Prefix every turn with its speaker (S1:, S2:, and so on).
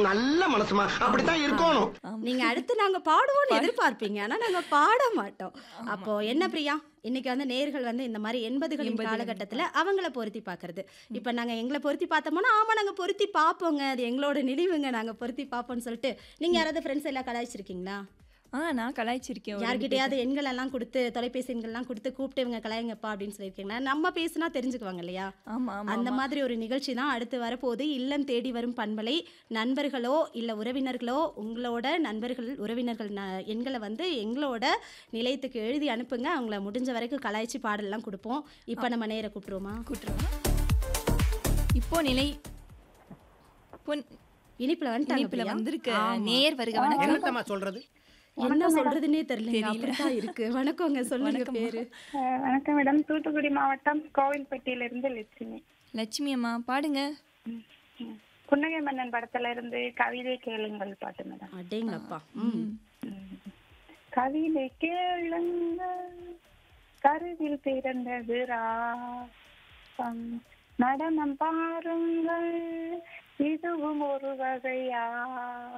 S1: நல்ல மனசுமா அப்படித்தான் இருக்கணும்
S2: நீங்க அடுத்து நாங்க பாடுவோம்னு எதிர்பார்ப்பீங்க ஆனா நாங்க பாட மாட்டோம் அப்போ என்ன பிரியா இன்னைக்கு வந்து நேர்கள் வந்து இந்த மாதிரி எண்பதுகளின் காலகட்டத்துல அவங்கள பொருத்தி பார்க்கறது இப்ப நாங்க எங்களை பொருத்தி பார்த்தோம்னா ஆமா நாங்க பொருத்தி பார்ப்போங்க அது எங்களோட நினைவுங்க நாங்க பொருத்தி பார்ப்போம்னு சொல்லிட்டு நீங்க யாராவது ஃப்ரெண்ட்ஸ் எல்லாம் கலாய்ச்சிருக்கீங்களா
S3: ஆ நான் கலாய்ச்சிருக்கேன் ஒரு ரெண்டு
S2: யார்கிட்டயாவது எண்கள் எல்லாம் கொடுத்து தொலைபேசி எண்கள்லாம் கொடுத்து கூப்பிட்டு இவங்க கலாயங்கப்பா அப்படின்னு சொல்லியிருக்கீங்களா நம்ம பேசுனா தெரிஞ்சுக்குவாங்க இல்லையா
S3: ஆமா ஆமா
S2: அந்த மாதிரி ஒரு நிகழ்ச்சி தான் அடுத்து வரப்போகுது இல்லம் தேடி வரும் பண்பலை நண்பர்களோ இல்லை உறவினர்களோ உங்களோட நண்பர்கள் உறவினர்கள் ந- எண்களை வந்து எங்களோட நிலையத்துக்கு எழுதி அனுப்புங்க அவங்கள முடிஞ்ச வரைக்கும் கலாய்ச்சி பாடலாம் கொடுப்போம் இப்போ நம்ம நேர கூப்பிட்டுருவோமா
S3: கூட்டுருவோம் இப்போ நிலை இப்போ
S2: இனிப்புல வந்துட்டாங்க
S3: இனிப்புல
S2: பிரியா.
S3: வந்திருக்கு
S2: ஆமா.
S3: நேர் வருக வணக்கம்
S1: என்னத்தம்மா சொல்றது
S2: என்ன சொல்றதுன்னே தெரியல அப்படிதான் இருக்கு வணக்கங்க சொல்லுங்க பேரு
S4: அஹ் வணக்கம் மேடம் தூத்துக்குடி மாவட்டம் கோவில்பட்டியிலிருந்து லட்சுமி
S3: லட்சுமி அம்மா பாடுங்க
S4: ம், ம். புன்னகை மன்னன் படத்துல இருந்து கவிதை கேளுங்கள் பாட்டு மேடம்
S2: அடேங்கப்பா ம்
S4: கவிதை கேளுங்கள் கருவில் பிறந்தது ராகம் நடனம் பாருங்கள் இதுவும் ஒரு வகையா